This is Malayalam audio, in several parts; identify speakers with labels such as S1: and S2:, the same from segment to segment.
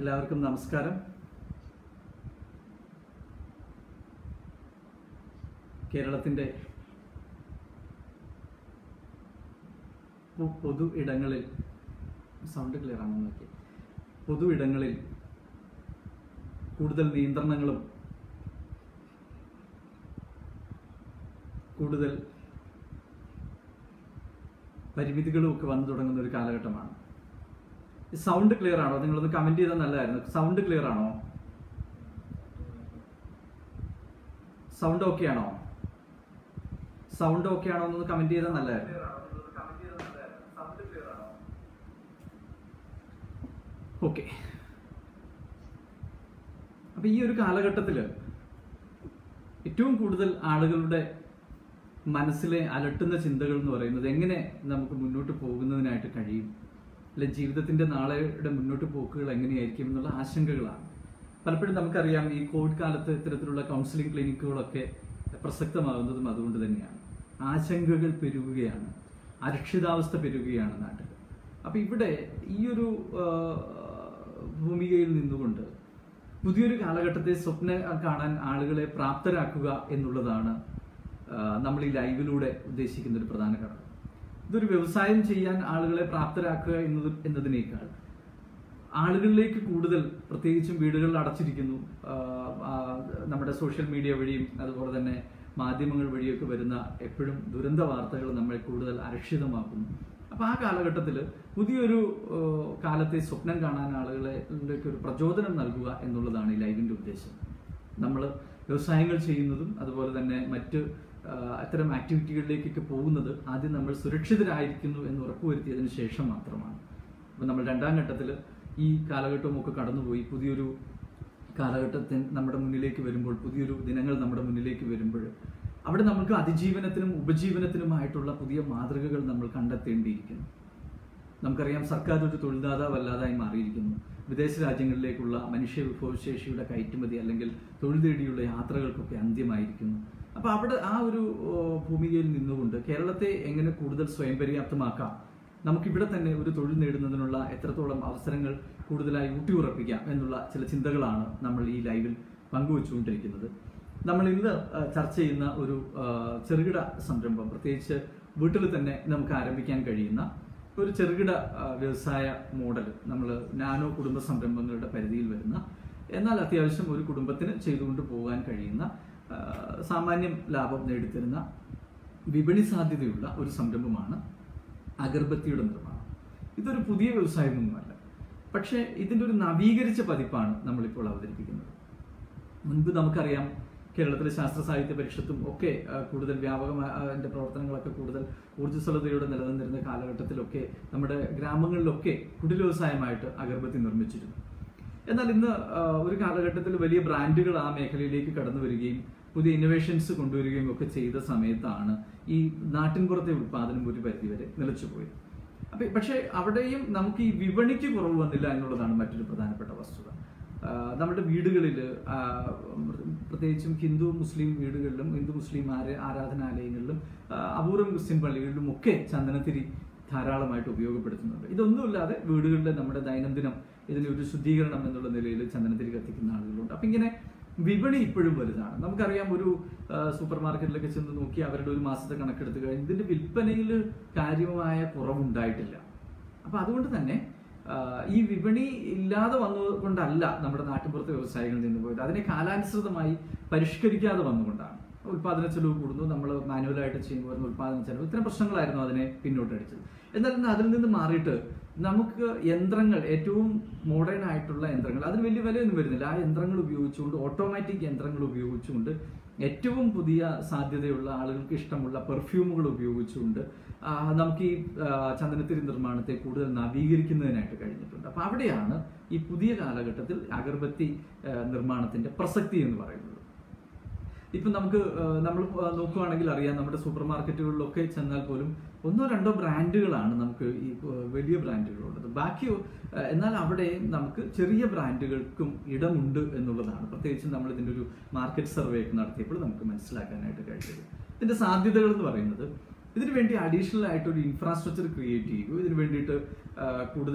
S1: എല്ലാവർക്കും നമസ്കാരം കേരളത്തിൻ്റെ പൊ- പൊതു ഇടങ്ങളിൽ സൗണ്ട് ക്ലിയർ ആണോ നോക്കി പൊതു ഇടങ്ങളിൽ കൂടുതൽ നിയന്ത്രണങ്ങളും കൂടുതൽ പരിമിതികളും ഒക്കെ വന്നു തുടങ്ങുന്ന ഒരു കാലഘട്ടമാണ് സൗണ്ട് ക്ലിയർ ആണോ നിങ്ങളൊന്ന് കമന്റ് ചെയ്താൽ നല്ലതായിരുന്നു സൗണ്ട് ക്ലിയർ ആണോ സൗണ്ട് ഓക്കെ ആണോ സൗണ്ട് ഓക്കെ ആണോ എന്നൊന്ന് കമന്റ് ചെയ്താൽ നല്ലതായിരുന്നു ഓക്കെ അപ്പൊ ഈ ഒരു കാലഘട്ടത്തില് ഏറ്റവും കൂടുതൽ ആളുകളുടെ മനസ്സിലെ അലട്ടുന്ന ചിന്തകൾ എന്ന് പറയുന്നത് എങ്ങനെ നമുക്ക് മുന്നോട്ട് പോകുന്നതിനായിട്ട് കഴിയും അല്ലെ ജീവിതത്തിന്റെ നാളെയുടെ മുന്നോട്ട് പോക്കുകൾ എങ്ങനെയായിരിക്കും എന്നുള്ള ആശങ്കകളാണ് പലപ്പോഴും നമുക്കറിയാം ഈ കോവിഡ് കാലത്ത് ഇത്തരത്തിലുള്ള കൗൺസിലിംഗ് ക്ലിനിക്കുകളൊക്കെ പ്രസക്തമാകുന്നതും അതുകൊണ്ട് തന്നെയാണ് ആശങ്കകൾ പെരുകുകയാണ് അരക്ഷിതാവസ്ഥ പെരുകുകയാണ് നാട്ടിൽ അപ്പൊ ഇവിടെ ഈ ഒരു ആ, ഭൂമികയിൽ നിന്നുകൊണ്ട് പുതിയൊരു കാലഘട്ടത്തെ സ്വപ്നം കാണാൻ ആളുകളെ പ്രാപ്തരാക്കുക എന്നുള്ളതാണ് ആ, നമ്മൾ ഈ ലൈവിലൂടെ ഉദ്ദേശിക്കുന്ന ഒരു പ്രധാന ഘടകം ഇതൊരു വ്യവസായം ചെയ്യാൻ ആളുകളെ പ്രാപ്തരാക്കുക എന്നത് എന്നതിനേക്കാൾ ആളുകളിലേക്ക് കൂടുതൽ പ്രത്യേകിച്ചും വീടുകളിൽ അടച്ചിരിക്കുന്നു ആ, ആ, നമ്മുടെ സോഷ്യൽ മീഡിയ വഴിയും അതുപോലെ തന്നെ മാധ്യമങ്ങൾ വഴിയൊക്കെ വരുന്ന എപ്പോഴും ദുരന്ത വാർത്തകൾ നമ്മളെ കൂടുതൽ അരക്ഷിതമാക്കുന്നു അപ്പൊ ആ കാലഘട്ടത്തിൽ പുതിയൊരു ആ, കാലത്തെ സ്വപ്നം കാണാൻ ആളുകളിലേക്ക് ഒരു പ്രചോദനം നൽകുക എന്നുള്ളതാണ് ഈ ലൈവിന്റെ ഉദ്ദേശം നമ്മൾ വ്യവസായങ്ങൾ ചെയ്യുന്നതും അതുപോലെ തന്നെ മറ്റ് ആ, അത്തരം ആക്ടിവിറ്റികളിലേക്കൊക്കെ പോകുന്നത് ആദ്യം നമ്മൾ സുരക്ഷിതരായിരിക്കുന്നു എന്ന് ഉറപ്പുവരുത്തിയതിനു ശേഷം മാത്രമാണ് അപ്പം നമ്മൾ രണ്ടാം ഘട്ടത്തിൽ ഈ കാലഘട്ടവും ഒക്കെ കടന്നുപോയി പുതിയൊരു കാലഘട്ടത്തിൽ നമ്മുടെ മുന്നിലേക്ക് വരുമ്പോൾ പുതിയൊരു ദിനങ്ങൾ നമ്മുടെ മുന്നിലേക്ക് വരുമ്പോൾ അവിടെ നമുക്ക് അതിജീവനത്തിനും ഉപജീവനത്തിനുമായിട്ടുള്ള പുതിയ മാതൃകകൾ നമ്മൾ കണ്ടെത്തേണ്ടിയിരിക്കുന്നു നമുക്കറിയാം സർക്കാർ ഒരു തൊഴിൽദാതാവല്ലാതായി മാറിയിരിക്കുന്നു വിദേശ രാജ്യങ്ങളിലേക്കുള്ള മനുഷ്യ വിഭവശേഷിയുടെ കയറ്റുമതി അല്ലെങ്കിൽ തൊഴിൽ തേടിയുള്ള യാത്രകൾക്കൊക്കെ അന്ത്യമായിരിക്കുന്നു അപ്പൊ അവിടെ ആ ഒരു ഓ, ഭൂമികയിൽ നിന്നുകൊണ്ട് കേരളത്തെ എങ്ങനെ കൂടുതൽ സ്വയം പര്യാപ്തമാക്കാം നമുക്കിവിടെ തന്നെ ഒരു തൊഴിൽ നേടുന്നതിനുള്ള എത്രത്തോളം അവസരങ്ങൾ കൂടുതലായി ഊട്ടിയുറപ്പിക്കാം എന്നുള്ള ചില ചിന്തകളാണ് നമ്മൾ ഈ ലൈവിൽ പങ്കുവച്ചുകൊണ്ടിരിക്കുന്നത് നമ്മൾ ഇന്ന് ആ, ചർച്ച ചെയ്യുന്ന ഒരു ആ, ചെറുകിട സംരംഭം പ്രത്യേകിച്ച് വീട്ടിൽ തന്നെ നമുക്ക് ആരംഭിക്കാൻ കഴിയുന്ന ഒരു ചെറുകിട ആ, വ്യവസായ മോഡൽ നമ്മൾ നാനോ കുടുംബ സംരംഭങ്ങളുടെ പരിധിയിൽ വരുന്ന എന്നാൽ അത്യാവശ്യം ഒരു കുടുംബത്തിന് ചെയ്തുകൊണ്ട് പോകാൻ കഴിയുന്ന ആ, സാമാന്യം ലാഭം നേടിത്തരുന്ന വിപണി സാധ്യതയുള്ള ഒരു സംരംഭമാണ് അഗർബത്തിയുടെ നിർമ്മാണം ഇതൊരു പുതിയ വ്യവസായമൊന്നുമല്ല പക്ഷേ ഇതിന്റെ ഒരു നവീകരിച്ച പതിപ്പാണ് നമ്മളിപ്പോൾ അവതരിപ്പിക്കുന്നത് മുൻപ് നമുക്കറിയാം കേരളത്തിലെ ശാസ്ത്ര സാഹിത്യ പരിഷത്തും ഒക്കെ ആ, കൂടുതൽ വ്യാപകമായ അതിന്റെ പ്രവർത്തനങ്ങളൊക്കെ കൂടുതൽ ഊർജ്ജസ്വലതയോടെ നിലനിന്നിരുന്ന കാലഘട്ടത്തിലൊക്കെ നമ്മുടെ ഗ്രാമങ്ങളിലൊക്കെ കുടിൽ വ്യവസായമായിട്ട് അഗർബത്തി നിർമ്മിച്ചിരുന്നു എന്നാൽ ഇന്ന് ആ, ഒരു കാലഘട്ടത്തിൽ വലിയ ബ്രാൻഡുകൾ ആ മേഖലയിലേക്ക് കടന്നു വരികയും പുതിയ ഇന്നോവേഷൻസ് കൊണ്ടുവരികയും ഒക്കെ ചെയ്ത സമയത്താണ് ഈ നാട്ടിൻപുറത്തെ ഉത്പാദനം ഒരു പരിധിവരെ നിലച്ചുപോയത് അപ്പൊ പക്ഷേ അവിടെയും നമുക്ക് ഈ വിപണിക്ക് കുറവ് വന്നില്ല എന്നുള്ളതാണ് മറ്റൊരു പ്രധാനപ്പെട്ട വസ്തുത ആ, നമ്മുടെ വീടുകളിൽ പ്രത്യേകിച്ചും ഹിന്ദു മുസ്ലിം വീടുകളിലും ഹിന്ദു മുസ്ലിം ആര ആരാധനാലയങ്ങളിലും ആ, അപൂർവം ക്രിസ്ത്യൻ പള്ളികളിലും ഒക്കെ ചന്ദനത്തിരി ധാരാളമായിട്ട് ഉപയോഗപ്പെടുത്തുന്നുണ്ട് ഇതൊന്നുമില്ലാതെ വീടുകളിലെ നമ്മുടെ ദൈനംദിനം ഇതിന് ഒരു ശുദ്ധീകരണം എന്നുള്ള നിലയിൽ ചന്ദനത്തിരി കത്തിക്കുന്ന ആളുകളുണ്ട് അപ്പൊ ഇങ്ങനെ വിപണി ഇപ്പോഴും വലുതാണ് നമുക്കറിയാം ഒരു ആ, സൂപ്പർ മാർക്കറ്റിലൊക്കെ ചെന്ന് നോക്കി അവരുടെ ഒരു മാസത്തെ കണക്കെടുത്ത് കഴിഞ്ഞ് ഇതിന്റെ വിൽപ്പനയിൽ കാര്യമായ കുറവുണ്ടായിട്ടില്ല അപ്പൊ അതുകൊണ്ട് തന്നെ ആ, ഈ വിപണി ഇല്ലാതെ വന്നതുകൊണ്ടല്ല നമ്മുടെ നാട്ടിൻപുറത്തെ വ്യവസായികൾ നിന്ന് പോയത് അതിനെ കാലാനുസൃതമായി പരിഷ്കരിക്കാതെ വന്നുകൊണ്ടാണ് ഉൽപാദന ചെലവ് കൂടുന്നു നമ്മൾ മാനുവലായിട്ട് ചെയ്യുമ്പോൾ വരുന്ന ഉൽപാദന ചെലവ് ഇത്തരം പ്രശ്നങ്ങളായിരുന്നു അതിനെ പിന്നോട്ടടിച്ചത് എന്നാൽ ഇന്ന് അതിൽ നിന്ന് മാറിയിട്ട് നമുക്ക് യന്ത്രങ്ങൾ ഏറ്റവും മോഡേൺ ആയിട്ടുള്ള യന്ത്രങ്ങൾ അതിന് വലിയ വിലയൊന്നും വരുന്നില്ല ആ യന്ത്രങ്ങൾ ഉപയോഗിച്ചുകൊണ്ട് ഓട്ടോമാറ്റിക് യന്ത്രങ്ങൾ ഉപയോഗിച്ചുകൊണ്ട് ഏറ്റവും പുതിയ സാധ്യതയുള്ള ആളുകൾക്ക് ഇഷ്ടമുള്ള പെർഫ്യൂമുകൾ ഉപയോഗിച്ചുകൊണ്ട് ആ, നമുക്ക് ഈ ആ, ചന്ദനത്തിരി നിർമ്മാണത്തെ കൂടുതൽ നവീകരിക്കുന്നതിനായിട്ട് കഴിഞ്ഞിട്ടുണ്ട് അപ്പൊ അവിടെയാണ് ഈ പുതിയ കാലഘട്ടത്തിൽ അഗർബത്തി ആ, നിർമ്മാണത്തിന്റെ പ്രസക്തി എന്ന് പറയുന്നത് ഇപ്പൊ നമുക്ക് നമ്മൾ നോക്കുകയാണെങ്കിൽ അറിയാം നമ്മുടെ സൂപ്പർ മാർക്കറ്റുകളിലൊക്കെ ചെന്നാൽ പോലും ഒന്നോ രണ്ടോ ബ്രാൻഡുകളാണ് നമുക്ക് ഈ ആ, വലിയ ബ്രാൻഡുകളുള്ളത് ബാക്കി ആ, എന്നാൽ അവിടെ നമുക്ക് ചെറിയ ബ്രാൻഡുകൾക്കും ഇടമുണ്ട് എന്നുള്ളതാണ് പ്രത്യേകിച്ചും നമ്മൾ ഇതിന്റെ ഒരു മാർക്കറ്റ് സർവേ ഒക്കെ നടത്തിയപ്പോൾ നമുക്ക് മനസ്സിലാക്കാനായിട്ട് കഴിഞ്ഞത് ഇതിന്റെ സാധ്യതകൾ എന്ന് പറയുന്നത് ഇതിനു വേണ്ടി അഡീഷണൽ ആയിട്ട് ഒരു ഇൻഫ്രാസ്ട്രക്ചർ ക്രിയേറ്റ് ചെയ്യുക ഇതിനു വേണ്ടിയിട്ട് ആ, കൂടുതൽ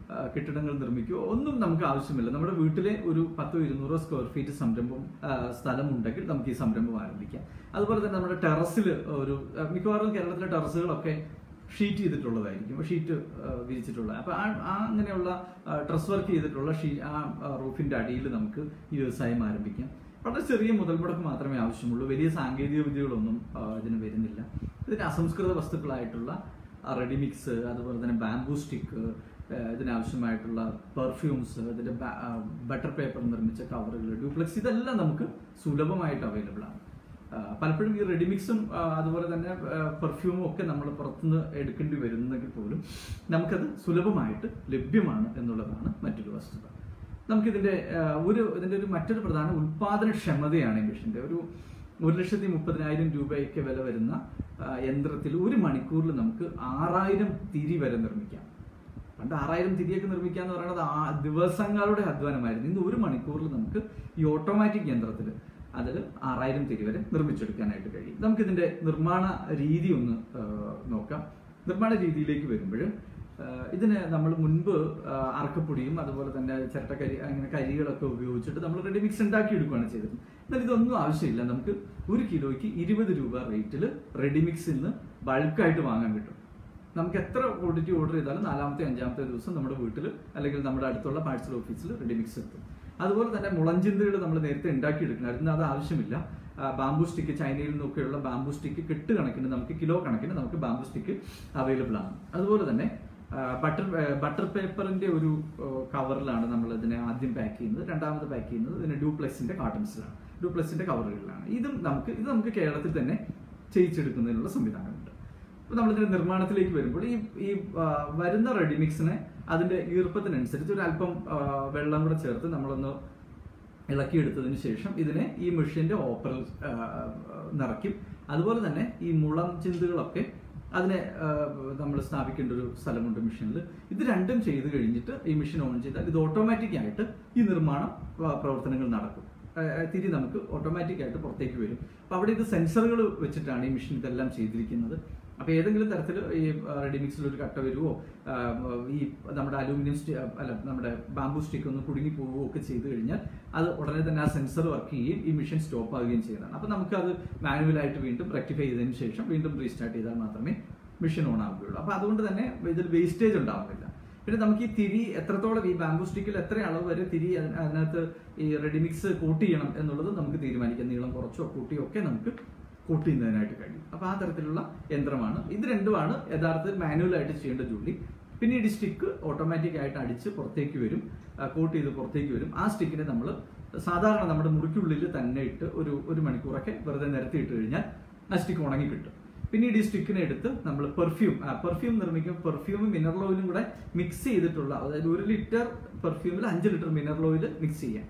S1: ആ, കെട്ടിടങ്ങൾ നിർമ്മിക്കുകയോ ഒന്നും നമുക്ക് ആവശ്യമില്ല നമ്മുടെ വീട്ടിലെ ഒരു പത്തോ ഇരുന്നൂറോ സ്ക്വയർ ഫീറ്റ് സംരംഭം ആ, സ്ഥലമുണ്ടെങ്കിൽ നമുക്ക് ഈ സംരംഭം ആരംഭിക്കാം അതുപോലെ തന്നെ നമ്മുടെ ടെറസിൽ ഒരു ആ, മിക്കവാറും കേരളത്തിലെ ടെറസുകളൊക്കെ ഷീറ്റ് ചെയ്തിട്ടുള്ളതായിരിക്കും ഷീറ്റ് വിരിച്ചിട്ടുള്ള അപ്പൊ ആ ആ അങ്ങനെയുള്ള ഡ്രസ് വർക്ക് ചെയ്തിട്ടുള്ള ഷീ ആ റൂഫിന്റെ അടിയിൽ നമുക്ക് ഈ വ്യവസായം ആരംഭിക്കാം വളരെ ചെറിയ മുതൽ മുടക്ക് മാത്രമേ ആവശ്യമുള്ളൂ വലിയ സാങ്കേതിക വിദ്യകളൊന്നും ആ, ഇതിന് വരുന്നില്ല ഇതിന് അസംസ്കൃത വസ്തുക്കളായിട്ടുള്ള റെഡിമിക്സ് അതുപോലെ തന്നെ ബാംബൂ സ്റ്റിക്ക് ഇതിനാവശ്യമായിട്ടുള്ള പെർഫ്യൂംസ് ഇതിന്റെ ബട്ടർ പേപ്പർ നിർമ്മിച്ച കവറുകൾ ഡ്യൂപ്ലെക്സ് ഇതെല്ലാം നമുക്ക് സുലഭമായിട്ട് അവൈലബിൾ ആണ് ആ, പലപ്പോഴും ഈ റെഡിമിക്സും ആ, അതുപോലെ തന്നെ പെർഫ്യൂമും ഒക്കെ നമ്മൾ പുറത്തുനിന്ന് എടുക്കേണ്ടി വരുന്നെങ്കിൽ പോലും നമുക്കത് സുലഭമായിട്ട് ലഭ്യമാണ് എന്നുള്ളതാണ് മറ്റൊരു വസ്തുത നമുക്കിതിന്റെ ആ, ഒരു ഇതിന്റെ ഒരു മറ്റൊരു പ്രധാന ഉൽപാദനക്ഷമതയാണ് ഈ മെഷീന്റെ ഒരു ഒരു ലക്ഷത്തി മുപ്പതിനായിരം രൂപയൊക്കെ വില വരുന്ന ആ, യന്ത്രത്തിൽ ഒരു മണിക്കൂറിൽ നമുക്ക് ആറായിരം തിരി വരെ നിർമ്മിക്കാം പണ്ട് ആറായിരം തിരിയൊക്കെ നിർമ്മിക്കുക എന്ന് പറയുന്നത് ആ ദിവസങ്ങളുടെ അധ്വാനമായിരുന്നു ഇന്ന് ഒരു മണിക്കൂറിൽ നമുക്ക് ഈ ഓട്ടോമാറ്റിക് യന്ത്രത്തിൽ അതിൽ ആറായിരം തിരി വരെ നിർമ്മിച്ചെടുക്കാനായിട്ട് കഴിയും നമുക്കിതിന്റെ നിർമ്മാണ രീതി ഒന്ന് ആ, നോക്കാം നിർമ്മാണ രീതിയിലേക്ക് വരുമ്പോൾ ഇതിന് നമ്മൾ മുൻപ് ആ, അറക്കപ്പൊടിയും അതുപോലെ തന്നെ ചിരട്ടക്കരി അങ്ങനെ കരികളൊക്കെ ഉപയോഗിച്ചിട്ട് നമ്മൾ റെഡിമിക്സ് ഉണ്ടാക്കി എടുക്കുകയാണ് ചെയ്തത് എന്നാൽ ഇതൊന്നും ആവശ്യമില്ല നമുക്ക് ഒരു കിലോയ്ക്ക് ഇരുപത് രൂപ റേറ്റിൽ റെഡിമിക്സിൽ നിന്ന് ബൾക്കായിട്ട് വാങ്ങാൻ കിട്ടും നമുക്ക് എത്ര ക്വാണ്ടിറ്റി ഓർഡർ ചെയ്താലും നാലാമത്തെ അഞ്ചാമത്തെ ദിവസം നമ്മുടെ വീട്ടിൽ അല്ലെങ്കിൽ നമ്മുടെ അടുത്തുള്ള പാഴ്സൽ ഓഫീസിൽ റെഡിമിക്സ് എത്തും അതുപോലെ തന്നെ മുളഞ്ചിന്തകൾ നമ്മൾ നേരത്തെ ഉണ്ടാക്കിയെടുക്കണമായിരുന്നു അത് ആവശ്യമില്ല ബാംബു സ്റ്റിക്ക് ചൈനയിൽ നിന്നൊക്കെയുള്ള ബാംബു സ്റ്റിക്ക് കെട്ട് കണക്കിന് നമുക്ക് കിലോ കണക്കിന് നമുക്ക് ബാംബു സ്റ്റിക്ക് അവൈലബിൾ ആണ് അതുപോലെ തന്നെ ബട്ടർ ബട്ടർ പേപ്പറിന്റെ ഒരു കവറിലാണ് നമ്മൾ ഇതിനെ ആദ്യം പാക്ക് ചെയ്യുന്നത് രണ്ടാമത് പാക്ക് ചെയ്യുന്നത് ഇതിന് ഡ്യൂപ്ലെക്സിന്റെ കാർട്ടൺസിലാണ് ഡ്യൂപ്ലെക്സിന്റെ കവറുകളിലാണ് ഇതും നമുക്ക് ഇത് നമുക്ക് കേരളത്തിൽ തന്നെ ചെയ്യിച്ചെടുക്കുന്നതിനുള്ള സംവിധാനമുണ്ട് അപ്പൊ നമ്മളിതിന്റെ നിർമ്മാണത്തിലേക്ക് വരുമ്പോൾ ഈ ഈ ആ, വരുന്ന റെഡിമിക്സിനെ അതിന്റെ ഈർപ്പത്തിനനുസരിച്ച് ഒരു അല്പം ആ, വെള്ളം കൂടെ ചേർത്ത് നമ്മളൊന്ന് ഇളക്കിയെടുത്തതിന് ശേഷം ഇതിനെ ഈ മെഷീന്റെ ഓപ്പറിൽ ആ, നിറയ്ക്കും അതുപോലെ തന്നെ ഈ മുളം ചിന്തുകളൊക്കെ അതിനെ നമ്മൾ സ്ഥാപിക്കേണ്ട ഒരു സ്ഥലമുണ്ട് മെഷീനിൽ ഇത് രണ്ടും ചെയ്ത് കഴിഞ്ഞിട്ട് ഈ മെഷീൻ ഓൺ ചെയ്താൽ ഇത് ഓട്ടോമാറ്റിക് ആയിട്ട് ഈ നിർമ്മാണം ആ, പ്രവർത്തനങ്ങൾ നടക്കും ആ, ആ, തിരി നമുക്ക് ഓട്ടോമാറ്റിക് ആയിട്ട് പുറത്തേക്ക് വരും അപ്പൊ അവിടെ ഇത് സെൻസറുകൾ വെച്ചിട്ടാണ് ഈ മെഷീൻ ഇതെല്ലാം ചെയ്തിരിക്കുന്നത് അപ്പൊ ഏതെങ്കിലും തരത്തിൽ ഈ റെഡിമിക്സിൽ ഒരു കട്ട വരുവോ ആ, ഈ നമ്മുടെ അലൂമിനിയം സ്റ്റി അല്ല നമ്മുടെ ബാംബു സ്റ്റിക്ക് ഒന്ന് കുടുങ്ങി പോവുകയോ ഒക്കെ ചെയ്തു കഴിഞ്ഞാൽ അത് ഉടനെ തന്നെ ആ സെൻസർ വർക്ക് ചെയ്യുകയും ഈ മെഷീൻ സ്റ്റോപ്പ് ആവുകയും ചെയ്യുന്നതാണ് അപ്പൊ നമുക്ക് അത് മാനുവലായിട്ട് വീണ്ടും റെക്ടിഫൈ ചെയ്തതിന് ശേഷം വീണ്ടും റീസ്റ്റാർട്ട് ചെയ്താൽ മാത്രമേ മെഷീൻ ഓൺ ആവുകയുള്ളൂ അപ്പൊ അതുകൊണ്ട് തന്നെ ഇതിൽ വേസ്റ്റേജ് ഉണ്ടാവുന്നില്ല പിന്നെ നമുക്ക് ഈ തിരി എത്രത്തോളം ഈ ബാംബു സ്റ്റിക്കിൽ എത്ര അളവ് വരെ തിരി അതിന- അതിനകത്ത് ഈ റെഡിമിക്സ് കൂട്ട് ചെയ്യണം എന്നുള്ളത് നമുക്ക് തീരുമാനിക്കാം നീളം കുറച്ചോ കൂട്ടിയോ ഒക്കെ നമുക്ക് കൂട്ട് ചെയ്യുന്നതിനായിട്ട് കഴിയും അപ്പൊ ആ തരത്തിലുള്ള യന്ത്രമാണ് ഇത് രണ്ടുമാണ് യഥാർത്ഥത്തിൽ മാനുവൽ ആയിട്ട് ചെയ്യേണ്ട ജോലി പിന്നീട് ഈ സ്റ്റിക്ക് ഓട്ടോമാറ്റിക് ആയിട്ട് അടിച്ച് പുറത്തേക്ക് വരും കോട്ട് ചെയ്ത് പുറത്തേക്ക് വരും ആ സ്റ്റിക്കിനെ നമ്മൾ സാധാരണ നമ്മുടെ മുറിക്കുള്ളിൽ തന്നെ ഇട്ട് ഒരു ഒരു മണിക്കൂറൊക്കെ വെറുതെ നിരത്തി ഇട്ട് കഴിഞ്ഞാൽ ആ സ്റ്റിക്ക് ഉണങ്ങി കിട്ടും പിന്നീട് ഈ സ്റ്റിക്കിനെ എടുത്ത് നമ്മൾ പെർഫ്യൂം പെർഫ്യൂം നിർമ്മിക്കും പെർഫ്യൂമും മിനറൽ ഓയിലും കൂടെ മിക്സ് ചെയ്തിട്ടുള്ള അതായത് ഒരു ലിറ്റർ പെർഫ്യൂമിൽ അഞ്ച് ലിറ്റർ മിനറൽ ഓയിൽ മിക്സ് ചെയ്യാം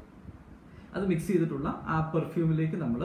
S1: അത് മിക്സ് ചെയ്തിട്ടുള്ള ആ പെർഫ്യൂമിലേക്ക് നമ്മൾ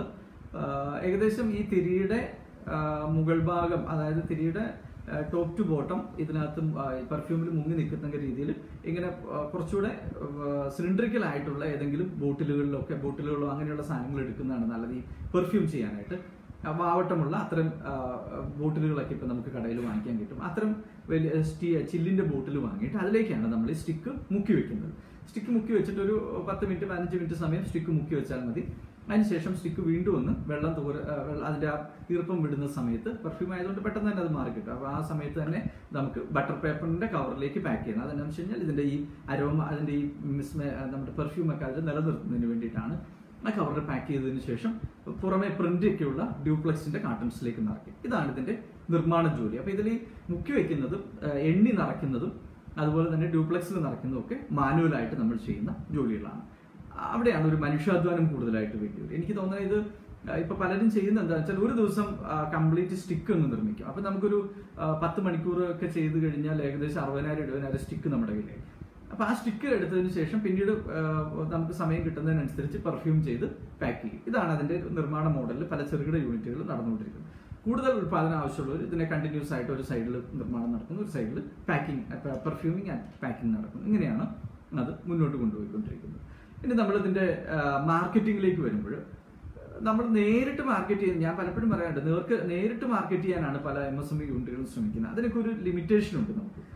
S1: ഏകദേശം ഈ തിരിയുടെ ആ, മുകൾ ഭാഗം അതായത് തിരിയുടെ ടോപ്പ് ടു ബോട്ടം ഇതിനകത്ത് പെർഫ്യൂമിൽ മുങ്ങി നിൽക്കുന്ന രീതിയിൽ ഇങ്ങനെ ആ, കുറച്ചുകൂടെ സിലിണ്ടറിക്കൽ ആയിട്ടുള്ള ഏതെങ്കിലും ബോട്ടിലുകളിലൊക്കെ ബോട്ടിലുകളോ അങ്ങനെയുള്ള സാധനങ്ങൾ എടുക്കുന്നതാണ് നല്ലത് ഈ പെർഫ്യൂം ചെയ്യാനായിട്ട് ആ, വാവട്ടമുള്ള അത്തരം ആ, ബോട്ടിലുകളൊക്കെ ഇപ്പൊ നമുക്ക് കടയിൽ വാങ്ങിക്കാൻ കിട്ടും അത്തരം വലിയ സ്റ്റീ ചില്ലിന്റെ ബോട്ടിൽ വാങ്ങിയിട്ട് അതിലേക്കാണ് നമ്മൾ ഈ സ്റ്റിക്ക് മുക്കി വെക്കുന്നത് സ്റ്റിക്ക് മുക്കി വെച്ചിട്ട് ഒരു പത്ത് മിനിറ്റ് പതിനഞ്ച് മിനിറ്റ് സമയം സ്റ്റിക്ക് മുക്കി വെച്ചാൽ മതി അതിനുശേഷം സ്റ്റിക്ക് വീണ്ടും ഒന്ന് വെള്ളം തോര ആ, വെള്ളം- അതിന്റെ ആ ഈർപ്പം വിടുന്ന സമയത്ത് പെർഫ്യൂം ആയതുകൊണ്ട് പെട്ടെന്ന് തന്നെ അത് മാറി കിട്ടും അപ്പൊ ആ സമയത്ത് തന്നെ നമുക്ക് ബട്ടർ പേപ്പറിന്റെ കവറിലേക്ക് പാക്ക് ചെയ്യണം അതെന്നു വെച്ച് കഴിഞ്ഞാൽ ഇതിന്റെ ഈ അരോമ അതിന്റെ ഈ മിസ്മ നമ്മുടെ പെർഫ്യൂം ഒക്കെ അതിൽ നിലനിർത്തുന്നതിന് വേണ്ടിയിട്ടാണ് ആ കവറിൽ പാക്ക് ചെയ്തതിന് ശേഷം പുറമെ പ്രിന്റ് ഒക്കെയുള്ള ഡ്യൂപ്ലെക്സിന്റെ കാർട്ടൺസിലേക്ക് നിറയ്ക്കും ഇതാണ് ഇതിന്റെ നിർമ്മാണ ജോലി അപ്പൊ ഇതിൽ ഈ മുക്കി വെക്കുന്നതും ആ, എണ്ണി നിറയ്ക്കുന്നതും അതുപോലെ തന്നെ ഡ്യൂപ്ലെക്സിൽ നിറയ്ക്കുന്നതും ഒക്കെ മാനുവലായിട്ട് നമ്മൾ ചെയ്യുന്ന ജോലികളാണ് അവിടെയാണ് ഒരു മനുഷ്യാധ്വാനം കൂടുതലായിട്ട് വേണ്ടി വരും എനിക്ക് തോന്നുന്നത് ഇത് ആ, ഇപ്പൊ പലരും ചെയ്യുന്ന എന്താ വെച്ചാൽ ഒരു ദിവസം കംപ്ലീറ്റ് സ്റ്റിക്ക് ഒന്ന് നിർമ്മിക്കും അപ്പൊ നമുക്കൊരു ആ, പത്ത് മണിക്കൂർ ഒക്കെ ചെയ്ത് കഴിഞ്ഞാൽ ഏകദേശം അറുപതിനായിരം എഴുപതിനായിരം സ്റ്റിക്ക് നമ്മുടെ കയ്യിലായി അപ്പൊ ആ സ്റ്റിക്ക് എടുത്തതിന് ശേഷം പിന്നീട് ആ, നമുക്ക് സമയം കിട്ടുന്നതിനനുസരിച്ച് പെർഫ്യൂം ചെയ്ത് പാക്ക് ചെയ്യും ഇതാണ് അതിന്റെ നിർമ്മാണ മോഡലിൽ പല ചെറുകിട യൂണിറ്റുകൾ നടന്നുകൊണ്ടിരിക്കുന്നത് കൂടുതൽ ഉൽപ്പാദനം ആവശ്യമുള്ളവർ ഇതിനെ കണ്ടിന്യൂസ് ആയിട്ട് ഒരു സൈഡിൽ നിർമ്മാണം നടക്കുന്നു ഒരു സൈഡിൽ പാക്കിംഗ് പെർഫ്യൂമിങ് ആൻഡ് പാക്കിംഗ് നടക്കുന്നു ഇങ്ങനെയാണ് അത് മുന്നോട്ട് കൊണ്ടുപോയിക്കൊണ്ടിരിക്കുന്നത് ഇനി നമ്മൾ ഇതിന്റെ മാർക്കറ്റിംഗിലേക്ക് വരുമ്പോൾ നമ്മൾ നേരിട്ട് മാർക്കറ്റ് ചെയ്യുന്ന ഞാൻ പലപ്പോഴും പറയാറുണ്ട് നേർക്ക് നേരിട്ട് മാർക്കറ്റ് ചെയ്യാനാണ് പല എം എസ് എം ഇ യൂണിറ്റുകളും ശ്രമിക്കുന്നത് അതിനൊക്കെ ഒരു ലിമിറ്റേഷൻ ഉണ്ട് നമുക്ക്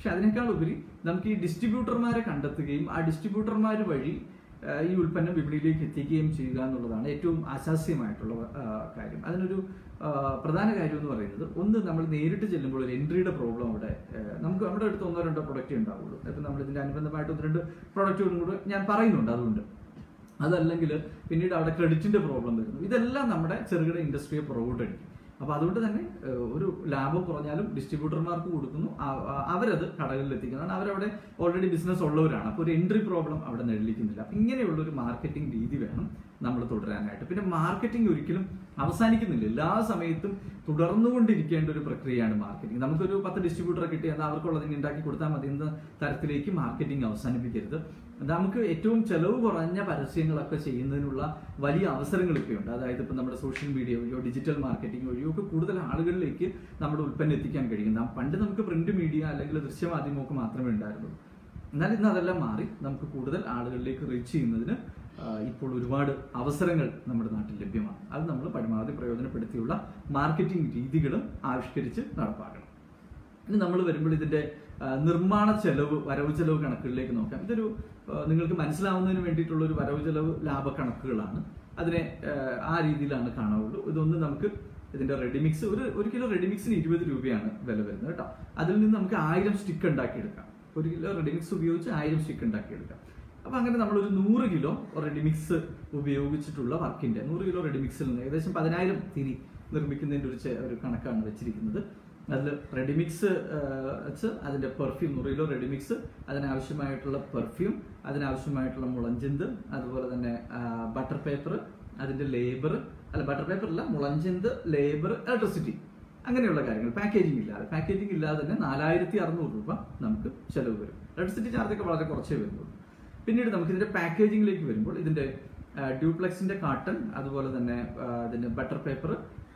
S1: പക്ഷെ അതിനേക്കാൾ ഉപരി നമുക്ക് ഈ ഡിസ്ട്രിബ്യൂട്ടർമാരെ കണ്ടെത്തുകയും ആ ഡിസ്ട്രിബ്യൂട്ടർമാർ വഴി ആ, ഈ ഉൽപ്പന്നം വിപണിയിലേക്ക് എത്തിക്കുകയും ചെയ്യുക എന്നുള്ളതാണ് ഏറ്റവും അശാസ്യമായിട്ടുള്ള ആ, കാര്യം അതിനൊരു ആ, പ്രധാന കാര്യം എന്ന് പറയുന്നത് ഒന്ന് നമ്മൾ നേരിട്ട് ചെല്ലുമ്പോൾ ഒരു എൻട്രിയുടെ പ്രോബ്ലം അവിടെ ആ, നമുക്ക് നമ്മുടെ അടുത്ത് ഒന്നോ രണ്ടോ പ്രൊഡക്റ്റ് ഉണ്ടാവുള്ളൂ ഇപ്പം നമ്മൾ ഇതിന്റെ അനുബന്ധമായിട്ട് ഒന്ന് രണ്ട് പ്രൊഡക്റ്റുകളും കൂടെ ഞാൻ പറയുന്നുണ്ട് അതുകൊണ്ട് അതല്ലെങ്കിൽ പിന്നീട് അവിടെ ക്രെഡിറ്റിന്റെ പ്രോബ്ലം വരുന്നു ഇതെല്ലാം നമ്മുടെ ചെറുകിട ഇൻഡസ്ട്രിയെ പുറകോട്ടടിക്കും അപ്പൊ അതുകൊണ്ട് തന്നെ ഏഹ്, ഒരു ലാഭം കുറഞ്ഞാലും ഡിസ്ട്രിബ്യൂട്ടർമാർക്ക് കൊടുക്കുന്നു ആ- ആ- അവരത് കടകളിൽ എത്തിക്കുന്നതാണ് അവരവിടെ ഓൾറെഡി ബിസിനസ് ഉള്ളവരാണ് അപ്പോൾ ഒരു എൻട്രി പ്രോബ്ലം അവിടെ നിഴലിക്കുന്നില്ല അപ്പൊ ഇങ്ങനെയുള്ള ഒരു മാർക്കറ്റിംഗ് രീതി വേണം നമ്മൾ തുടരാനായിട്ട് പിന്നെ മാർക്കറ്റിംഗ് ഒരിക്കലും അവസാനിക്കുന്നില്ല എല്ലാ സമയത്തും തുടർന്നുകൊണ്ടിരിക്കേണ്ട ഒരു പ്രക്രിയയാണ് മാർക്കറ്റിംഗ് നമുക്കൊരു പത്ത് ഡിസ്ട്രിബ്യൂട്ടറെ കിട്ടി എന്നാൽ അവർക്കുള്ളത് ഇനി ഉണ്ടാക്കി കൊടുത്താൽ മതി എന്ന തരത്തിലേക്ക് മാർക്കറ്റിംഗ് അവസാനിപ്പിക്കരുത് നമുക്ക് ഏറ്റവും ചെലവ് കുറഞ്ഞ പരസ്യങ്ങളൊക്കെ ചെയ്യുന്നതിനുള്ള വലിയ അവസരങ്ങൾ ഇപ്പോഴുണ്ട് അതായത് ഇപ്പം നമ്മുടെ സോഷ്യൽ മീഡിയ വഴിയോ ഡിജിറ്റൽ മാർക്കറ്റിംഗ് വഴിയോ ഒക്കെ കൂടുതൽ ആളുകളിലേക്ക് നമ്മുടെ ഉൽപ്പന്നം എത്തിക്കാൻ കഴിയും നാം പണ്ട് നമുക്ക് പ്രിന്റ് മീഡിയ അല്ലെങ്കിൽ ദൃശ്യമാധ്യമമൊക്കെ മാത്രമേ ഉണ്ടായിരുന്നുള്ളൂ എന്നാൽ ഇന്ന് അതെല്ലാം മാറി നമുക്ക് കൂടുതൽ ആളുകളിലേക്ക് റീച്ച് ചെയ്യുന്നതിന് ആ, ഇപ്പോൾ ഒരുപാട് അവസരങ്ങൾ നമ്മുടെ നാട്ടിൽ ലഭ്യമാണ് അത് നമ്മൾ പരമാവധി പ്രയോജനപ്പെടുത്തിയുള്ള മാർക്കറ്റിംഗ് രീതികളും ആവിഷ്കരിച്ച് നടപ്പാക്കണം ഇനി നമ്മൾ വരുമ്പോൾ ഇതിന്റെ ആ, നിർമ്മാണ ചെലവ് വരവ് ചെലവ് കണക്കുകളിലേക്ക് നോക്കാം ഇതൊരു ആ, നിങ്ങൾക്ക് മനസ്സിലാവുന്നതിന് വേണ്ടിയിട്ടുള്ള ഒരു വരവ് ചെലവ് ലാഭ കണക്കുകളാണ് അതിനെ ആ, ആ രീതിയിലാണ് കാണാവുള്ളൂ ഇതൊന്ന് നമുക്ക് ഇതിന്റെ റെഡിമിക്സ് ഒരു ഒരു കിലോ റെഡിമിക്സിന് ഇരുപത് രൂപയാണ് വില വരുന്നത് കേട്ടോ അതിൽ നിന്ന് നമുക്ക് ആയിരം സ്റ്റിക്ക് ഉണ്ടാക്കിയെടുക്കാം ഒരു കിലോ റെഡിമിക്സ് ഉപയോഗിച്ച് ആയിരം സ്റ്റിക്ക് ഉണ്ടാക്കിയെടുക്കാം അപ്പൊ അങ്ങനെ നമ്മളൊരു നൂറ് കിലോ റെഡിമിക്സ് ഉപയോഗിച്ചിട്ടുള്ള വർക്കിന്റെ നൂറ് കിലോ റെഡിമിക്സിൽ നിന്ന് ഏകദേശം പതിനായിരം തിരി നിർമ്മിക്കുന്നതിന്റെ ഒരു ചെ- ഒരു കണക്കാണ് വെച്ചിരിക്കുന്നത് അതിൽ റെഡിമിക്സ് വെച്ച് അതിന്റെ പെർഫ്യൂം നൂറ് കിലോ റെഡിമിക്സ് അതിനാവശ്യമായിട്ടുള്ള പെർഫ്യൂം അതിനാവശ്യമായിട്ടുള്ള മുളഞ്ചിന്ത് അതുപോലെ തന്നെ ബട്ടർ പേപ്പർ അതിന്റെ ലേബർ അല്ല ബട്ടർ പേപ്പർ അല്ല മുളഞ്ചിന്ത് ലേബർ ഇലക്ട്രിസിറ്റി അങ്ങനെയുള്ള കാര്യങ്ങൾ പാക്കേജിംഗ് ഇല്ലാതെ പാക്കേജിംഗ് ഇല്ലാതെ തന്നെ നാലായിരത്തി അറുന്നൂറ് രൂപ നമുക്ക് ചെലവ് വരും ഇലക്ട്രിസിറ്റി ചാർജൊക്കെ വളരെ കുറച്ചേ വരുന്നുള്ളൂ പിന്നീട് നമുക്ക് ഇതിന്റെ പാക്കേജിംഗിലേക്ക് വരുമ്പോൾ ഇതിന്റെ ഡ്യൂപ്ലെക്സിന്റെ കാട്ടൺ അതുപോലെ തന്നെ ആ, ഇതിന്റെ ബട്ടർ പേപ്പർ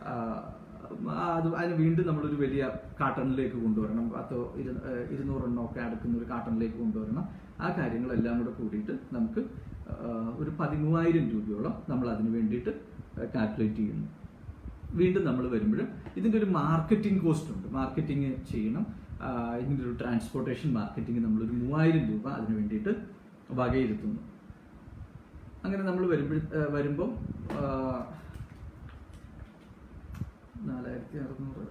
S1: അത് അതിന് വീണ്ടും നമ്മളൊരു വലിയ കാട്ടണിലേക്ക് കൊണ്ടുവരണം പത്തോ ഇരു- ആ, ഇരുന്നൂറെണ്ണം ഒക്കെ അടുക്കുന്ന ഒരു കാട്ടണിലേക്ക് കൊണ്ടുവരണം ആ കാര്യങ്ങളെല്ലാം കൂടെ കൂടിയിട്ട് നമുക്ക് ആ, ഒരു പതിമൂവായിരം രൂപയോളം നമ്മൾ അതിന് വേണ്ടിയിട്ട് കാൽക്കുലേറ്റ് ചെയ്യുന്നു വീണ്ടും നമ്മൾ വരുമ്പോഴും ഇതിന്റെ ഒരു മാർക്കറ്റിംഗ് കോസ്റ്റ് ഉണ്ട് മാർക്കറ്റിംഗ് ചെയ്യണം ആ, ഇതിന്റെ ഒരു ട്രാൻസ്പോർട്ടേഷൻ മാർക്കറ്റിംഗ് നമ്മൾ ഒരു മൂവായിരം രൂപ അതിന് വേണ്ടിയിട്ട് വകയിരുത്തുന്നു അങ്ങനെ നമ്മൾ വരുമ്പോൾ വരുമ്പം ആ, നാലായിരത്തി അറുന്നൂറ്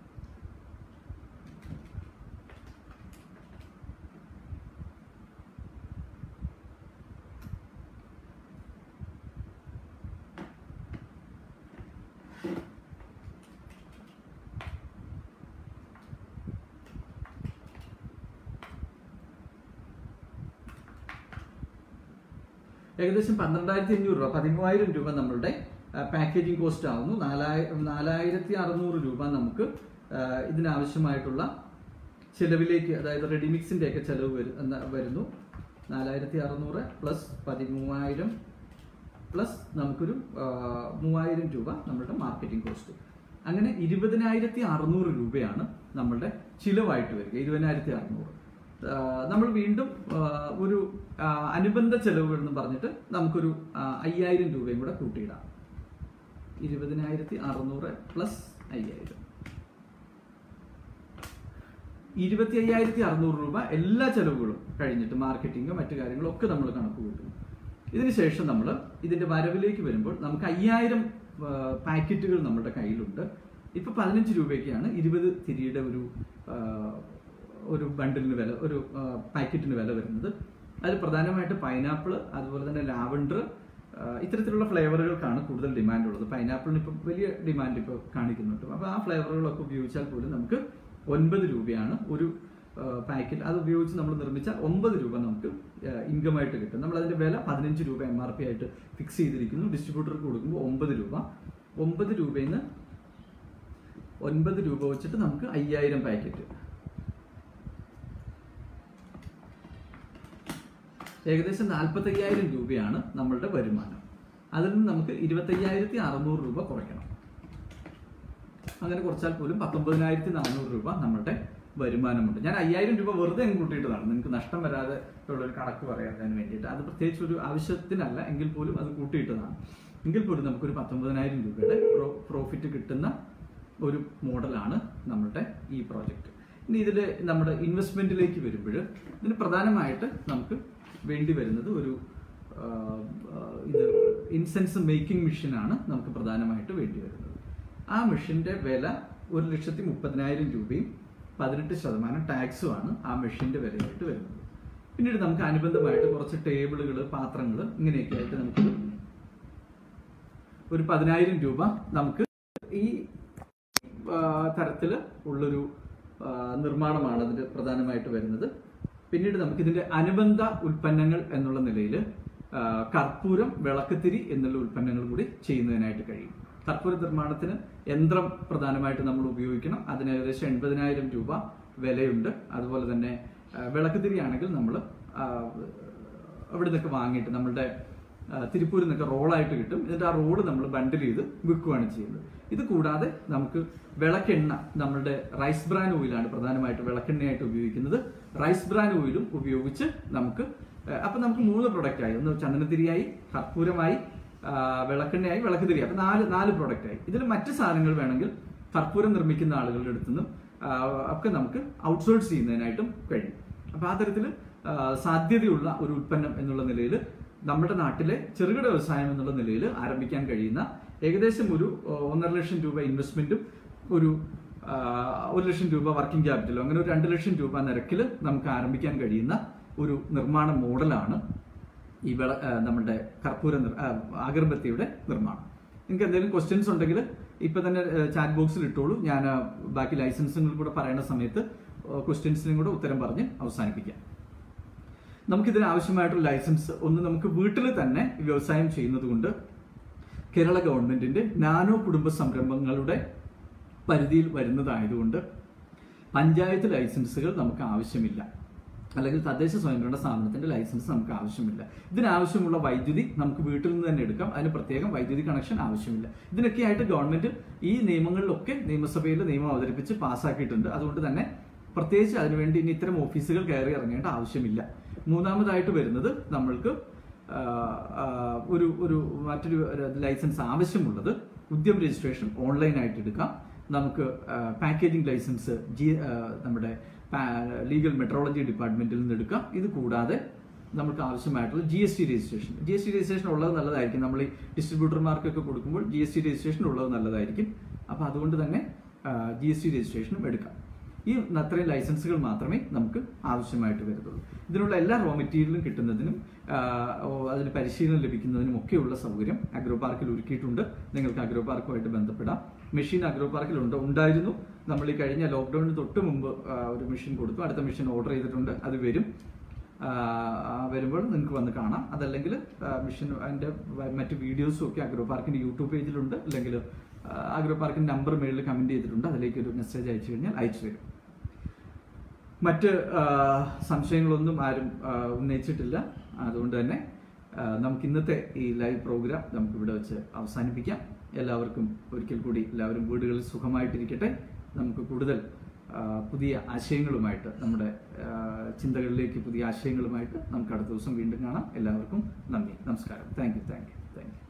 S1: ഏകദേശം പന്ത്രണ്ടായിരത്തി അഞ്ഞൂറ് രൂപ പതിമൂവായിരം രൂപ നമ്മളുടെ പാക്കേജിംഗ് കോസ്റ്റ് ആവുന്നു നാലായി നാലായിരത്തി അറുന്നൂറ് രൂപ നമുക്ക് ആ, ഇതിനാവശ്യമായിട്ടുള്ള ചെലവിലേക്ക് അതായത് റെഡിമിക്സിന്റെ ഒക്കെ ചെലവ് വരു- എന്ന- വരുന്നു നാലായിരത്തി അറുന്നൂറ് പ്ലസ് പതിമൂവായിരം പ്ലസ് നമുക്കൊരു ആ, മൂവായിരം രൂപ നമ്മളുടെ മാർക്കറ്റിംഗ് കോസ്റ്റ് അങ്ങനെ ഇരുപതിനായിരത്തി അറുന്നൂറ് രൂപയാണ് നമ്മളുടെ ചിലവായിട്ട് വരിക ഇരുപതിനായിരത്തി അറുന്നൂറ് ആ, നമ്മൾ വീണ്ടും ആ, ഒരു ആ, അനുബന്ധ ചെലവുകൾ എന്ന് പറഞ്ഞിട്ട് നമുക്കൊരു ആ, അയ്യായിരം രൂപയും കൂടെ കൂട്ടിയിടാം ഇരുപതിനായിരത്തി അറുന്നൂറ് പ്ലസ് അയ്യായിരം ഇരുപത്തി അയ്യായിരത്തി അറുന്നൂറ് രൂപ എല്ലാ ചെലവുകളും കഴിഞ്ഞിട്ട് മാർക്കറ്റിംഗ് മറ്റു കാര്യങ്ങളും ഒക്കെ നമ്മൾ കണക്ക് കൂട്ടുന്നു ഇതിനുശേഷം നമ്മൾ ഇതിന്റെ വരവിലേക്ക് വരുമ്പോൾ നമുക്ക് അയ്യായിരം പാക്കറ്റുകൾ നമ്മുടെ കയ്യിലുണ്ട് ഇപ്പൊ പതിനഞ്ച് രൂപയ്ക്കാണ് ഇരുപത് തിരിയുടെ ഒരു ആ, ഒരു ബണ്ടിലിന് വില ഒരു ആ, പാക്കറ്റിന് വില വരുന്നത് അതിൽ പ്രധാനമായിട്ട് പൈനാപ്പിൾ അതുപോലെ തന്നെ ലാവൻഡർ ഇത്തരത്തിലുള്ള ഫ്ലേവറുകൾക്കാണ് കൂടുതൽ ഡിമാൻഡ് ഉള്ളത് പൈനാപ്പിളിന് ഇപ്പം വലിയ ഡിമാൻഡ് ഇപ്പോൾ കാണിക്കുന്നുണ്ട് അപ്പോൾ ആ ഫ്ലേവറുകളൊക്കെ ഉപയോഗിച്ചാൽ പോലും നമുക്ക് ഒൻപത് രൂപയാണ് ഒരു പാക്കറ്റ് അത് ഉപയോഗിച്ച് നമ്മൾ നിർമ്മിച്ച ഒമ്പത് രൂപ നമുക്ക് ഇൻകം ആയിട്ട് കിട്ടും നമ്മൾ അതിന്റെ വില പതിനഞ്ച് രൂപ എം ആർ പി ആയിട്ട് ഫിക്സ് ചെയ്തിരിക്കുന്നു ഡിസ്ട്രിബ്യൂട്ടർക്ക് കൊടുക്കുമ്പോൾ ഒമ്പത് രൂപ ഒമ്പത് രൂപയിൽ നിന്ന് ഒൻപത് രൂപ വെച്ചിട്ട് നമുക്ക് അയ്യായിരം പാക്കറ്റ് ഏകദേശം നാൽപ്പത്തയ്യായിരം രൂപയാണ് നമ്മളുടെ വരുമാനം അതിൽ നിന്ന് നമുക്ക് ഇരുപത്തയ്യായിരത്തി അറുന്നൂറ് രൂപ കുറയ്ക്കണം അങ്ങനെ കുറച്ചാൽ പോലും പത്തൊമ്പതിനായിരത്തി നാനൂറ് രൂപ നമ്മുടെ വരുമാനമുണ്ട് ഞാൻ അയ്യായിരം രൂപ വെറുതെ അങ്ങ് കൂട്ടിയിട്ടതാണ് നിങ്ങൾക്ക് നഷ്ടം വരാതെ ഉള്ള ഒരു കണക്ക് പറയാൻ വേണ്ടിയിട്ട് അത് പ്രത്യേകിച്ച് ഒരു ആവശ്യത്തിനല്ല എങ്കിൽ പോലും അത് കൂട്ടിയിട്ടതാണ് എങ്കിൽ പോലും നമുക്കൊരു പത്തൊമ്പതിനായിരം രൂപയുടെ പ്രോഫിറ്റ് കിട്ടുന്ന ഒരു മോഡലാണ് നമ്മളുടെ ഈ പ്രോജക്റ്റ് ഇനി ഇതിൽ നമ്മുടെ ഇൻവെസ്റ്റ്മെന്റിലേക്ക് വരുമ്പോൾ ഇതിന് പ്രധാനമായിട്ട് നമുക്ക് വേണ്ടി വരുന്നത് ഒരു ആ, ആ, ഇത് ഇൻസെൻസ് മേക്കിംഗ് മെഷീനാണ് നമുക്ക് പ്രധാനമായിട്ട് വേണ്ടി വരുന്നത് ആ മെഷീന്റെ വില ഒരു ലക്ഷത്തി മുപ്പതിനായിരം രൂപയും പതിനെട്ട് ശതമാനം ടാക്സുമാണ് ആ മെഷീന്റെ വിലയായിട്ട് വരുന്നത് പിന്നീട് നമുക്ക് അനുബന്ധമായിട്ട് കുറച്ച് ടേബിളുകൾ പാത്രങ്ങൾ ഇങ്ങനെയൊക്കെ ആയിട്ട് നമുക്ക് ഒരു പതിനായിരം രൂപ നമുക്ക് ഈ ആ, തരത്തില് ഉള്ളൊരു ആ, നിർമ്മാണമാണ് അതിന് പ്രധാനമായിട്ട് വരുന്നത് പിന്നീട് നമുക്ക് ഇതിന്റെ അനുബന്ധ ഉൽപ്പന്നങ്ങൾ എന്നുള്ള നിലയിൽ കർപ്പൂരം വിളക്കുത്തിരി എന്നുള്ള ഉൽപ്പന്നങ്ങൾ കൂടി ചെയ്യുന്നതിനായിട്ട് കഴിയും കർപ്പൂര നിർമ്മാണത്തിന് യന്ത്രം പ്രധാനമായിട്ട് നമ്മൾ ഉപയോഗിക്കണം അതിന് ഏകദേശം എൺപതിനായിരം രൂപ വിലയുണ്ട് അതുപോലെ തന്നെ ആ, വിളക്കുതിരി ആണെങ്കിൽ നമ്മൾ അവിടെ നിന്നൊക്കെ വാങ്ങിയിട്ട് നമ്മളുടെ ആ, തിരുപ്പൂരിൽ നിന്നൊക്കെ റോളായിട്ട് കിട്ടും എന്നിട്ട് ആ റോള് നമ്മൾ ബണ്ടിൽ ചെയ്ത് വിൽക്കുകയാണ് ചെയ്യുന്നത് ഇത് കൂടാതെ നമുക്ക് വിളക്കെണ്ണ നമ്മളുടെ റൈസ് ബ്രാൻ ഓയിലാണ് പ്രധാനമായിട്ട് വിളക്കെണ്ണയായിട്ട് ഉപയോഗിക്കുന്നത് റൈസ് ബ്രാൻ ഓയിലും ഉപയോഗിച്ച് നമുക്ക് ആ, അപ്പൊ നമുക്ക് മൂന്ന് പ്രൊഡക്റ്റ് ആയി ഒന്ന് ചന്ദനത്തിരിയായി കർപ്പൂരമായി ആ, വിളക്കെണ്ണയായി വിളക്കുതിരി അപ്പൊ നാല് നാല് പ്രൊഡക്റ്റ് ആയി ഇതിൽ മറ്റ് സാധനങ്ങൾ വേണമെങ്കിൽ കർപ്പൂരം നിർമ്മിക്കുന്ന ആളുകളുടെ അടുത്തുനിന്നും ആ, ഒക്കെ നമുക്ക് ഔട്ട്സോഴ്സ് ചെയ്യുന്നതിനായിട്ടും കഴിയും അപ്പൊ ആ തരത്തിൽ സാധ്യതയുള്ള ഒരു ഉൽപ്പന്നം എന്നുള്ള നിലയിൽ നമ്മുടെ നാട്ടിലെ ചെറുകിട വ്യവസായം എന്നുള്ള നിലയിൽ ആരംഭിക്കാൻ കഴിയുന്ന ഏകദേശം ഒരു ആ, ഒന്നര ലക്ഷം രൂപ ഇൻവെസ്റ്റ്മെന്റും ഒരു ആ, ഒരു ലക്ഷം രൂപ വർക്കിംഗ് ക്യാപിറ്റലും അങ്ങനെ ഒരു രണ്ട് ലക്ഷം രൂപ നിരക്കിൽ നമുക്ക് ആരംഭിക്കാൻ കഴിയുന്ന ഒരു നിർമ്മാണ മോഡലാണ് ഈ വിള ആ, നമ്മുടെ കർപ്പൂര നിർ- ആ, അഗർബത്തിയുടെ നിർമ്മാണം നിങ്ങൾക്ക് എന്തെങ്കിലും ക്വസ്റ്റ്യൻസ് ഉണ്ടെങ്കിൽ ഇപ്പൊ തന്നെ ചാറ്റ് ബോക്സിൽ ഇട്ടോളൂ ഞാൻ ആ, ബാക്കി ലൈസൻസുകൾ കൂടെ പറയുന്ന സമയത്ത് ക്വസ്റ്റ്യൻസിനും കൂടെ ഉത്തരം പറഞ്ഞ് അവസാനിപ്പിക്കാം നമുക്കിതിന് ആവശ്യമായിട്ടുള്ള ലൈസൻസ് ഒന്ന് നമുക്ക് വീട്ടിൽ തന്നെ വ്യവസായം ചെയ്യുന്നത് കൊണ്ട് കേരള ഗവൺമെന്റിന്റെ നാനോ കുടുംബ സംരംഭങ്ങളുടെ പരിധിയിൽ വരുന്നതായതുകൊണ്ട് പഞ്ചായത്ത് ലൈസൻസുകൾ നമുക്ക് ആവശ്യമില്ല അല്ലെങ്കിൽ തദ്ദേശ സ്വയംഭരണ സ്ഥാപനത്തിന്റെ ലൈസൻസ് നമുക്ക് ആവശ്യമില്ല ഇതിനാവശ്യമുള്ള വൈദ്യുതി നമുക്ക് വീട്ടിൽ നിന്ന് തന്നെ എടുക്കാം അതിന് പ്രത്യേകം വൈദ്യുതി കണക്ഷൻ ആവശ്യമില്ല ഇതിനൊക്കെ ആയിട്ട് ഗവൺമെന്റ് ഈ നിയമങ്ങളിലൊക്കെ നിയമസഭയിൽ നിയമം അവതരിപ്പിച്ച് പാസ്സാക്കിയിട്ടുണ്ട് അതുകൊണ്ട് തന്നെ പ്രത്യേകിച്ച് അതിനുവേണ്ടി ഇനി ഇത്തരം ഓഫീസുകൾ കയറി ഇറങ്ങേണ്ട ആവശ്യമില്ല മൂന്നാമതായിട്ട് വരുന്നത് നമ്മൾക്ക് ആ, ആ, ഒരു ഒരു മറ്റൊരു ലൈസൻസ് ആവശ്യമുള്ളത് ഉദ്യം രജിസ്ട്രേഷൻ ഓൺലൈനായിട്ട് എടുക്കാം നമുക്ക് പാക്കേജിംഗ് ലൈസൻസ് ജി ആ, നമ്മുടെ ലീഗൽ മെട്രോളജി ഡിപ്പാർട്ട്മെന്റിൽ നിന്ന് എടുക്കാം ഇത് കൂടാതെ നമുക്ക് ആവശ്യമായിട്ടുള്ള G S T registration G S T registration ഉള്ളത് നല്ലതായിരിക്കും നമ്മൾ ഈ ഡിസ്ട്രിബ്യൂട്ടർമാർക്കൊക്കെ കൊടുക്കുമ്പോൾ ജി എസ് ടി രജിസ്ട്രേഷൻ ഉള്ളത് നല്ലതായിരിക്കും അപ്പോൾ അതുകൊണ്ട് തന്നെ ജി എസ് ടി രജിസ്ട്രേഷനും എടുക്കാം ഈ അത്രയും ലൈസൻസുകൾ മാത്രമേ നമുക്ക് ആവശ്യമായിട്ട് വരുന്നുള്ളൂ ഇതിനുള്ള എല്ലാ റോ മെറ്റീരിയലും കിട്ടുന്നതിനും ആ, ഓ, അതിന് പരിശീലനം ലഭിക്കുന്നതിനും ഒക്കെയുള്ള സൗകര്യം അഗ്രോ പാർക്കിൽ ഒരുക്കിയിട്ടുണ്ട് നിങ്ങൾക്ക് അഗ്രോ പാർക്കുമായിട്ട് ബന്ധപ്പെടാം മെഷീൻ അഗ്രോ പാർക്കിൽ ഉണ്ട് ഉണ്ടായിരുന്നു നമ്മൾ ഈ കഴിഞ്ഞ ലോക്ക്ഡൌണിന് തൊട്ട് മുമ്പ് ആ, ഒരു മെഷീൻ കൊടുത്തു അടുത്ത മെഷീൻ ഓർഡർ ചെയ്തിട്ടുണ്ട് അത് വരും ആ, ആ, വരുമ്പോൾ നിങ്ങൾക്ക് വന്ന് കാണാം അതല്ലെങ്കിൽ മിഷൻ അതിന്റെ വ- മറ്റ് വീഡിയോസും ഒക്കെ അഗ്രോ പാർക്കിന്റെ യൂട്യൂബ് പേജിലുണ്ട് അല്ലെങ്കിൽ അഗ്രോ പാർക്കിന്റെ നമ്പർ മേളിൽ കമന്റ് ചെയ്തിട്ടുണ്ട് അതിലേക്ക് ഒരു മെസ്സേജ് അയച്ചു കഴിഞ്ഞാൽ അയച്ചു തരും മറ്റ് ആ, സംശയങ്ങളൊന്നും ആരും ആ, ഉന്നയിച്ചിട്ടില്ല അതുകൊണ്ട് തന്നെ ആ, നമുക്ക് ഇന്നത്തെ ഈ ലൈവ് പ്രോഗ്രാം നമുക്ക് ഇവിടെ വെച്ച് അവസാനിപ്പിക്കാം എല്ലാവർക്കും ഒരിക്കൽ കൂടി എല്ലാവരും വീടുകളിൽ സുഖമായിട്ടിരിക്കട്ടെ നമുക്ക് കൂടുതൽ ആ, പുതിയ ആശയങ്ങളുമായിട്ട് നമ്മുടെ ആ, ചിന്തകളിലേക്ക് പുതിയ ആശയങ്ങളുമായിട്ട് നമുക്ക് അടുത്ത ദിവസം വീണ്ടും കാണാം എല്ലാവർക്കും നന്ദി നമസ്കാരം thank you thank you thank U